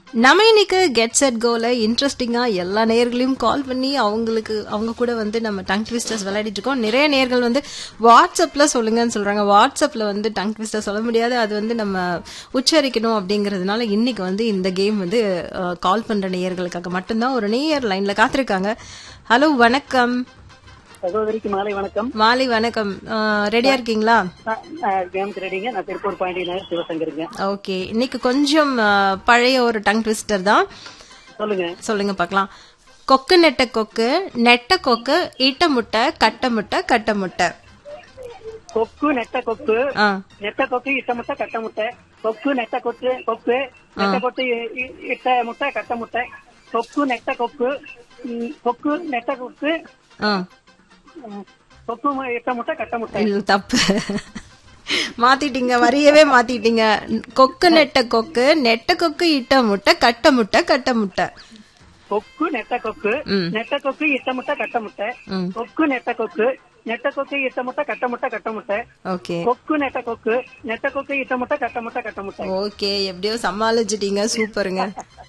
நம்ம இன்னைக்கு get set கோல இன்ட்ரெஸ்டிங்கா எல்லா நேயர்களையும் கால் பண்ணி அவங்களுக்கு அவங்க கூட வந்து நம்ம டங் ட்விஸ்டர்ஸ் விளையாடிட்டு இருக்கோம் நிறைய நேர்கள் வந்து வாட்ஸ்அப்ல சொல்லுங்கன்னு சொல்றாங்க வாட்ஸ்அப்ல வந்து டங் ட்விஸ்டர் சொல்ல முடியாது அது வந்து நம்ம உச்சரிக்கணும் அப்படிங்கறதுனால இன்னைக்கு வந்து இந்த கேம் வந்து கால் பண்ற நேயர்களுக்காக மட்டும்தான் ஒரு நேயர் லைன்ல காத்திருக்காங்க ஹலோ வணக்கம் சகோதரிக்கு மாலை வணக்கம் மாலை வணக்கம் ரெடியா இருக்கீங்களா கேம்ஸ் ரெடிங்க நான் திருப்பூர் பாண்டி நகர் சிவசங்கருங்க ஓகே இன்னைக்கு கொஞ்சம் அஹ், பழைய ஒரு டங் ட்விஸ்டர் தான் சொல்லுங்க சொல்லுங்க பார்க்கலாம் கொக்கு நெட்ட கொக்கு நெட்ட கொக்கு ஈட்ட முட்டை கட்ட முட்டை கட்ட முட்டை கொக்கு நெட்ட கொக்கு ஆ நெட்ட கொக்கு இட்ட முட்டை கட்ட முட்டை கொக்கு நெட்ட கொக்கு கொக்கு நெட்ட கொக்கு இ- இ- இட்ட முட்டை கட்ட முட்டை கொக்கு நெட்ட கொக்கு ம், கொக்கு நெட்ட கொக்கு ஆ ம், கொக்கு மு- இட்ட முட்டை கட்ட முட்டை இது தப்பு மாத்திட்டீங்க வரியவே மாத்திட்டீங்க கொக்கு நெட்ட கொக்கு நெட்ட கொக்கு இட்ட முட்டை கட்ட முட்டை கட்ட முட்டை கொக்கு நெட்ட கொக்கு ம். நெட்ட கொக்கு இட்ட முட்டை கட்ட முட்டை ம் கொக்கு நெட்ட கொக்கு நெட்ட கொக்கு இட்ட முட்டை கட்ட முட்டை கட்ட முட்டை ஓகே கொக்கு நெட்ட கொக்கு நெட்ட கொக்கு இட்ட முட்டை கட்ட முட்டை கட்ட முட்டை ஓகே எப்படியோ சமாளிச்சிட்டீங்க சூப்பருங்க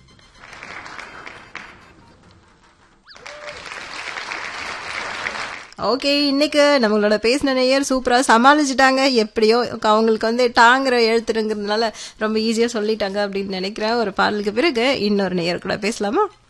ஓகே இன்னைக்கு நம்மளோட பேசின நேயர் சூப்பரா சமாளிச்சிட்டாங்க எப்படியோ அவங்களுக்கு வந்து டாங்கிற எழுத்துருங்கிறதுனால ரொம்ப ஈஸியா சொல்லிட்டாங்க அப்படின்னு நினைக்கிறேன் ஒரு பாடலுக்கு பிறகு இன்னொரு நேயர் கூட பேசலாமா